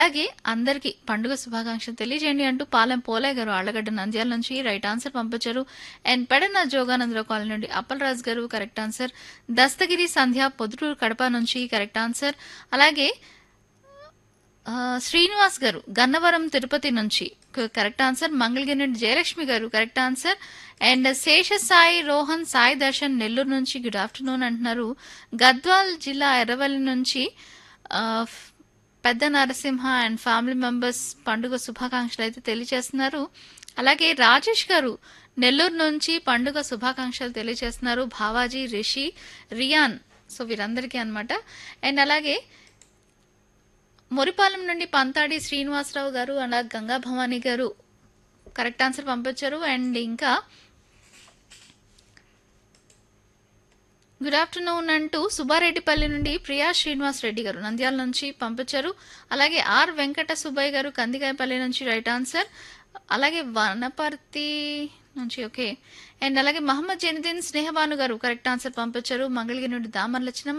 అలాగే అందరికీ పండుగ శుభాకాంక్షలు తెలియజేయండి అంటూ పాలెం పోలే గారు ఆళ్లగడ్డ నంద్యాల నుంచి రైట్ ఆన్సర్ పంపించారు అండ్ పెడన జోగానందరావు కాలనీ నుండి అప్పలరాజు గారు కరెక్ట్ ఆన్సర్ దస్తగిరి సంధ్య పొద్దుటూరు కడప నుంచి కరెక్ట్ ఆన్సర్ అలాగే ఆ, శ్రీనివాస్ గారు గన్నవరం తిరుపతి నుంచి క- కరెక్ట్ ఆన్సర్ మంగళగిరి నుండి Jayalakshmi garu correct answer and Sesha Sai Rohan Sai Darshan Nellore నుంచి గుడ్ ఆఫ్టర్నూన్ అంటున్నారు గద్వాల్ జిల్లా ఎర్రవల్లి నుంచి ఆ, ఫ్- పెద్ద నరసింహ అండ్ ఫ్యామిలీ మెంబర్స్ పండుగ శుభాకాంక్షలు అయితే తెలియజేస్తున్నారు అలాగే రాజేష్ గారు నెల్లూరు నుంచి పండుగ శుభాకాంక్షలు తెలియజేస్తున్నారు భావాజీ రిషి రియాన్ సో వీరందరికీ అన్నమాట అండ్ అలాగే మురిపాలెం నుండి పంతాడి శ్రీనివాసరావు గారు అలాగే గంగా భవానీ గారు కరెక్ట్ ఆన్సర్ పంపించారు అండ్ ఇంకా గుడ్ ఆఫ్టర్నూన్ అంటూ సుబ్బారెడ్డిపల్లి నుండి ప్రియా శ్రీనివాస్ రెడ్డి గారు నంద్యాల నుంచి పంపించారు అలాగే ఆర్ వెంకట సుబ్బయ్య గారు కందికాయపల్లి నుంచి రైట్ ఆన్సర్ అలాగే వనపర్తి నుంచి ఓకే అండ్ అలాగే మహమ్మద్ జైనుద్దీన్ స్నేహబాను గారు కరెక్ట్ ఆన్సర్ పంపించారు మంగళగిరి నుండి దామర్ల చిన్న